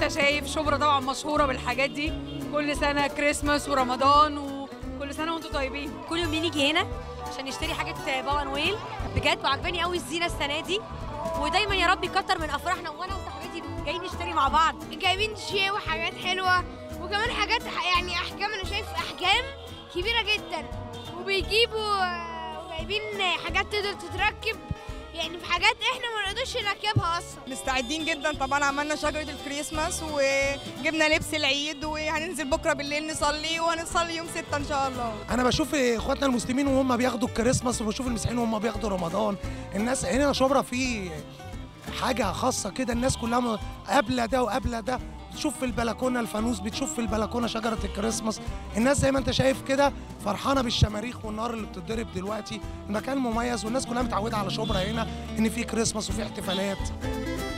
شايف شبرا طبعا مشهوره بالحاجات دي كل سنه كريسماس ورمضان وكل سنه وانتم طيبين كل يوم بنيجي هنا عشان نشتري حاجات بابا نويل بجد وعجباني قوي الزينه السنه دي ودايما يا رب يكتر من افراحنا وانا وصاحبتي جايين نشتري مع بعض جايبين شيء وحاجات حلوة وكمان حاجات ح- يعني أحجام أنا شايف أحجام كبيرة جدا وبيجيبوا آه، وجايبين حاجات تقدر تتركب يعني في حاجات احنا ما نقدرش نركبها اصلا مستعدين جدا طبعا عملنا شجرة الكريسماس وجبنا لبس العيد وهننزل بكرة بالليل نصلي وهنصلي يوم ستة إن شاء الله انا بشوف اخواتنا المسلمين وهم بياخدوا الكريسماس وبشوف المسيحيين وهم بياخدوا رمضان الناس هنا شبرا في حاجه خاصه كده الناس كلها م- قابله ده وقابله ده بتشوف في البلكونه الفانوس بتشوف في البلكونه شجره الكريسماس الناس زي ما انت شايف كده فرحانه بالشماريخ والنار اللي بتتضرب دلوقتي المكان مميز والناس كلها متعوده على شبرا هنا ان في كريسماس وفي احتفالات